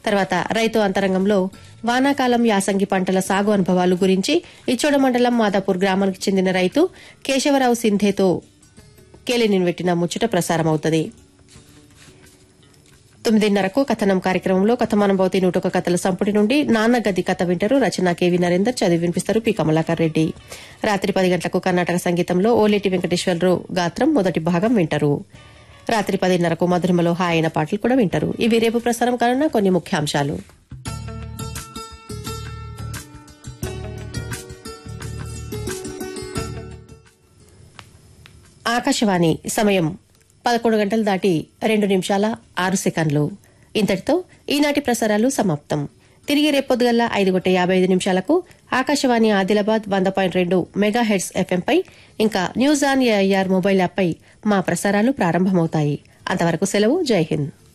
తర్వాత రైతు అంతరంగంలో వానాకాలం యాసంగి పంటల సాగు అనుభవాలు గురించి ఇచ్చోడ మండలం మాదాపూర్ గ్రామానికి చెందిన రైతు కేశవరావు సింధేతో కేలినిన్వెట్టిన ముచ్చట ప్రసారమవుతుంది తొమ్మిదిన్నరకు కథనం కార్యక్రమంలో కథమానభవతి నూటొక కథల సంపుటి నుండి నాన్న గది కథ వింటారు రచన కేవీ నరేందర్ చదివి వినిపిస్తారు పి కమలాకర్ రెడ్డి రాత్రి పది గంటలకు కర్ణాటక సంగీతంలో ఓలేటి వెంకటేశ్వరరావు గాత్రం మొదటి భాగం వింటారు రాత్రి పదిన్నరకు మధురిమలో హాయన పాటలు కూడా వింటారు ఇవి రేపు ప్రసారం కానున్న కొన్ని ముఖ్యాంశాలు ఆకాశవాణి సమయం పదకొండు గంటలు దాటి రెండు నిమిషాల ఆరు సెకండ్లు ఇంతటితో ఈనాటి ప్రసారాలు సమాప్తం తిరిగి రేపొద్దుగల్లా ఐదు గంట యాభై ఐదు నిమిషాలకు ఆకాశవాణి ఆదిలాబాద్ వంద పాయింట్ రెండు మెగా హెడ్స్ ఎఫ్ఎంపై ఇంకా న్యూస్ ఆన్ ఏఐఆర్ మొబైల్ యాప్పై మా ప్రసారాలు ప్రారంభమవుతాయి అంతవరకు సెలవు జై హింద్